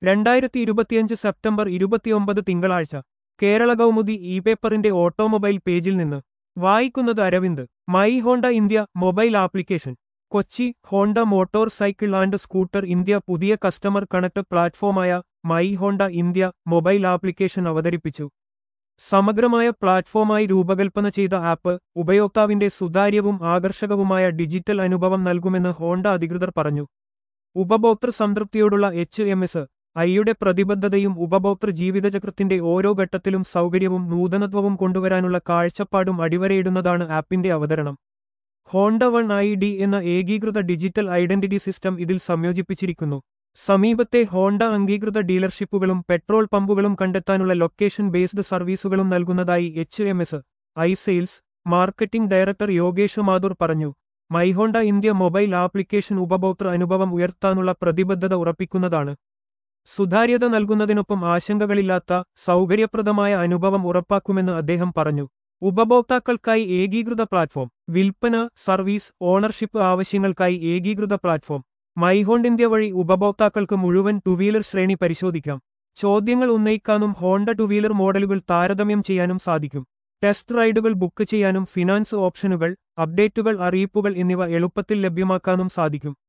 രണ്ടായിരത്തി ഇരുപത്തിയഞ്ച് സെപ്റ്റംബർ ഇരുപത്തിയൊമ്പത് തിങ്കളാഴ്ച കേരള കൗമുദി ഇ പേപ്പറിന്റെ ഓട്ടോമൊബൈൽ പേജിൽ നിന്ന് വായിക്കുന്നത് Aravind my Honda India mobile application Kochi Honda motor cycle and scooter India പുതിയ കസ്റ്റമർ കണക്ട് പ്ലാറ്റ്ഫോമായ my Honda India mobile application അവതരിപ്പിച്ചു സമഗ്രമായ പ്ലാറ്റ്ഫോമായി രൂപകൽപ്പന ചെയ്ത ആപ്പ് ഉപയോക്താവിന്റെ സുതാര്യവും ആകർഷകവുമായ ഡിജിറ്റൽ അനുഭവം നൽകുമെന്ന് ഹോണ്ട അധികൃതർ പറഞ്ഞു ഉപഭോക്തൃ സംതൃപ്തിയോടുള്ള എച്ച് എം എസ് ഐയുടെ പ്രതിബദ്ധതയും ഉപഭോക്തൃ ജീവിതചക്രത്തിന്റെ ഓരോ ഘട്ടത്തിലും സൗകര്യവും നൂതനത്വവും കൊണ്ടുവരാനുള്ള കാഴ്ചപ്പാടും അടിവരയിടുന്നതാണ് ആപ്പിന്റെ അവതരണം ഹോണ്ട വൺ ഐ ഡി എന്ന ഏകീകൃത ഡിജിറ്റൽ ഐഡന്റിറ്റി സിസ്റ്റം ഇതിൽ സംയോജിപ്പിച്ചിരിക്കുന്നു സമീപത്തെ ഹോണ്ട അംഗീകൃത ഡീലർഷിപ്പുകളും പെട്രോൾ പമ്പുകളും കണ്ടെത്താനുള്ള ലൊക്കേഷൻ ബേസ്ഡ് സർവീസുകളും നൽകുന്നതായി H M S I sales marketing director Yogesh Mathur പറഞ്ഞു മൈഹോണ്ട ഇന്ത്യ മൊബൈൽ ആപ്ലിക്കേഷൻ ഉപഭോക്തൃ അനുഭവം ഉയർത്താനുള്ള പ്രതിബദ്ധത ഉറപ്പിക്കുന്നതാണ് സുതാര്യത നൽകുന്നതിനൊപ്പം ആശങ്കകളില്ലാത്ത സൗകര്യപ്രദമായ അനുഭവം ഉറപ്പാക്കുമെന്ന് അദ്ദേഹം പറഞ്ഞു ഉപഭോക്താക്കൾക്കായി ഏകീകൃത പ്ലാറ്റ്ഫോം വിൽപ്പന സർവീസ് ഓണർഷിപ്പ് ആവശ്യങ്ങൾക്കായി ഏകീകൃത പ്ലാറ്റ്ഫോം മൈഹോണ്ട് ഇന്ത്യ വഴി ഉപഭോക്താക്കൾക്ക് മുഴുവൻ ടു വീലർ ശ്രേണി പരിശോധിക്കാം ചോദ്യങ്ങൾ ഉന്നയിക്കാനും ഹോണ്ട ടു വീലർ മോഡലുകൾ താരതമ്യം ചെയ്യാനും സാധിക്കും ടെസ്റ്റ് റൈഡുകൾ ബുക്ക് ചെയ്യാനും ഫിനാൻസ് ഓപ്ഷനുകൾ അപ്ഡേറ്റുകൾ അറിയിപ്പുകൾ എന്നിവ എളുപ്പത്തിൽ ലഭ്യമാക്കാനും സാധിക്കും